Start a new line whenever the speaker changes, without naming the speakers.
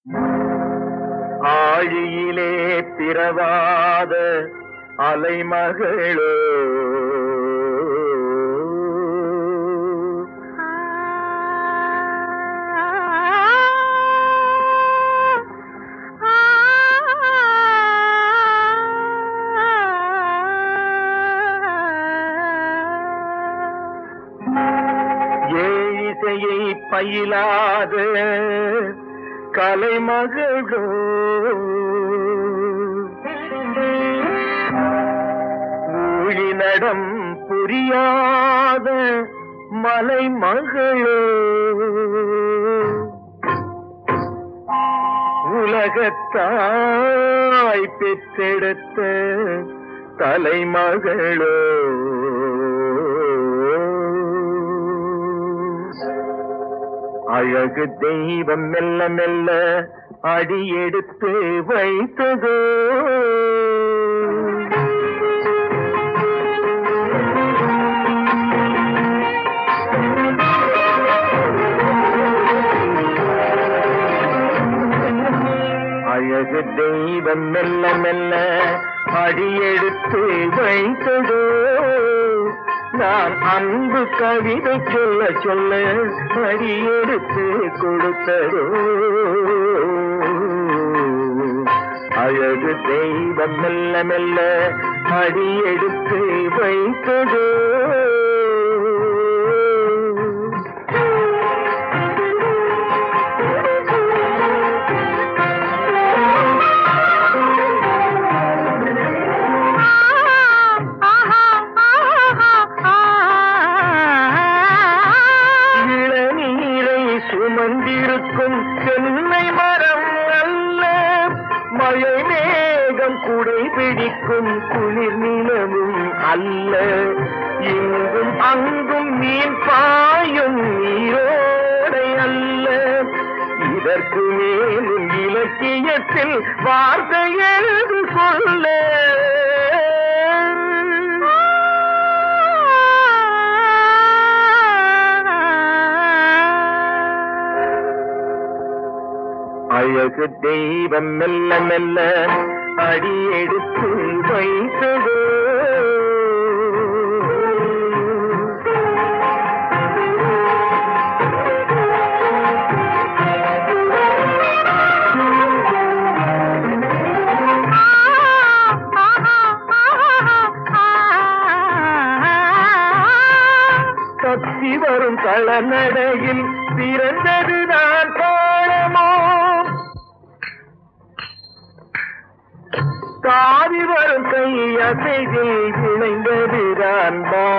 ஆழியிலே பிறவாத அலைமகளோ ஏழிசையை பயிலாத கலைமகளோ ஊழி நடம் புரியாத மலைமகளோ உலகத்தாய் பெற்றெடுத்த தலைமகளோ அழகு தெய்வம் மெல்ல மெல்ல அடியெடுத்து வைத்ததோ அழகு தெய்வம் மெல்ல மெல்ல அடியெடுத்து வைத்ததோ நான் அன்பு கவிதை சொல்ல சொல்ல அடியெடுத்து கொடுத்ததோ அழகு தெய்வம் மெல்ல மெல்ல அடியெடுத்து வைத்ததோ இளநீரை சுமந்திருக்கும் சென்னை மரம் அல்ல மழை மேகம் குடை பிடிக்கும் குளிர் நிலவும் அல்ல இங்கும் அங்கும் மீன் பாயும் நீரோடை அல்ல இதற்கு மேலும் இலக்கியத்தில் வார்த்தை எழுது சொல்ல அழகு தெய்வம் மெல்ல மெல்ல அடியெடுத்து வைத்ததோ தப்பி வரும் களநடையில் பிறந்தது நான் பாடமோ தாவி வரும் கை அசைவில் இணைந்தது தான்